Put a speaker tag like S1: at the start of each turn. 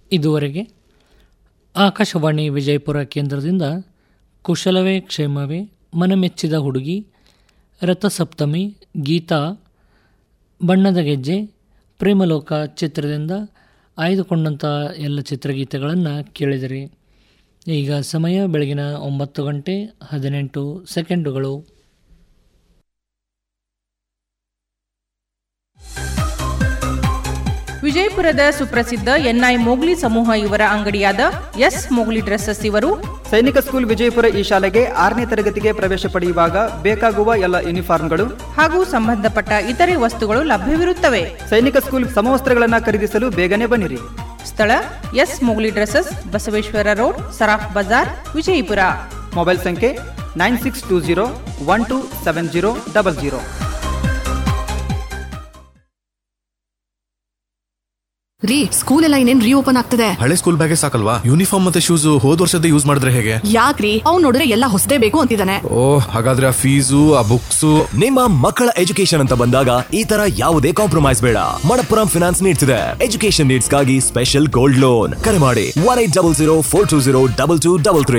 S1: ಇದುವರೆಗೆ ಆಕಾಶವಾಣಿ ವಿಜಯಪುರ ಕೇಂದ್ರದಿಂದ ಕುಶಲವೇ ಕ್ಷೇಮವೇ ಮನಮೆಚ್ಚಿದ ಹುಡುಗಿ ರಥಸಪ್ತಮಿ ಗೀತಾ ಬಣ್ಣದ ಗೆಜ್ಜೆ ಪ್ರೇಮಲೋಕ ಚಿತ್ರದಿಂದ ಆಯ್ದುಕೊಂಡಂಥ ಎಲ್ಲ ಚಿತ್ರಗೀತೆಗಳನ್ನು ಕೇಳಿದಿರಿ ಈಗ ಸಮಯ ಬೆಳಗಿನ ಒಂಬತ್ತು ಗಂಟೆ ಹದಿನೆಂಟು ಸೆಕೆಂಡುಗಳು
S2: ವಿಜಯಪುರದ ಸುಪ್ರಸಿದ್ಧ ಎನ್ಐ ಮೋಗ್ಲಿ ಸಮೂಹ ಇವರ ಅಂಗಡಿಯಾದ ಎಸ್ ಮೋಗ್ಲಿ ಡ್ರೆಸ್ಸಸ್ ಇವರು
S3: ಸೈನಿಕ ಸ್ಕೂಲ್ ವಿಜಯಪುರ ಈ ಶಾಲೆಗೆ ಆರನೇ ತರಗತಿಗೆ ಪ್ರವೇಶ ಪಡೆಯುವಾಗ ಬೇಕಾಗುವ ಎಲ್ಲ ಯೂನಿಫಾರ್ಮ್ಗಳು
S2: ಹಾಗೂ ಸಂಬಂಧಪಟ್ಟ ಇತರೆ ವಸ್ತುಗಳು ಲಭ್ಯವಿರುತ್ತವೆ
S3: ಸೈನಿಕ ಸ್ಕೂಲ್ ಸಮವಸ್ತ್ರಗಳನ್ನು ಖರೀದಿಸಲು ಬೇಗನೆ ಬನ್ನಿರಿ
S2: ಸ್ಥಳ S Mowgli dresses Basaveshwara road Saraf Bazaar Vijayapura
S3: mobile ಸಂಖ್ಯೆ nine six two zero one two seven zero double zero
S4: ರೀ ಸ್ಕೂಲ್ ಎಲ್ಲ ಇನ್ನೇನ್ ರೀಓಪನ್ ಆಗ್ತದೆ
S5: ಹಳೆ ಸ್ಕೂಲ್ ಬ್ಯಾಗೆ ಸಾಕಲ್ವಾ ಯೂನಿಫಾರ್ಮ್ ಮತ್ತೆ ಶೂಸ್ ಹೋದ್ ವರ್ಷದ ಯೂಸ್ ಮಾಡಿದ್ರೆ ಹೇಗೆ
S4: ಯಾಕ್ರಿ ಅವ್ನ್ ನೋಡಿದ್ರೆ ಎಲ್ಲ ಹೊಸದೇ ಬೇಕು ಅಂತಿದ್ದಾನೆ
S5: ಓ ಹಾಗಾದ್ರೆ ಆ ಫೀಸು ಆ ಬುಕ್ಸು
S6: ನಿಮ್ಮ ಮಕ್ಕಳ ಎಜುಕೇಶನ್ ಅಂತ ಬಂದಾಗ ಈ ತರ ಯಾವುದೇ ಕಾಂಪ್ರಮೈಸ್ ಬೇಡ ಮಣಪ್ಪುರಂ ಫಿನಾನ್ಸ್ ನೀಡ್ತಿದೆ ಎಜುಕೇಶನ್ ನೀಡ್ಸ್ಗಾಗಿ ಸ್ಪೆಷಲ್ ಗೋಲ್ಡ್ ಲೋನ್ ಕರೆ ಮಾಡಿ one eight double zero four two zero double two double three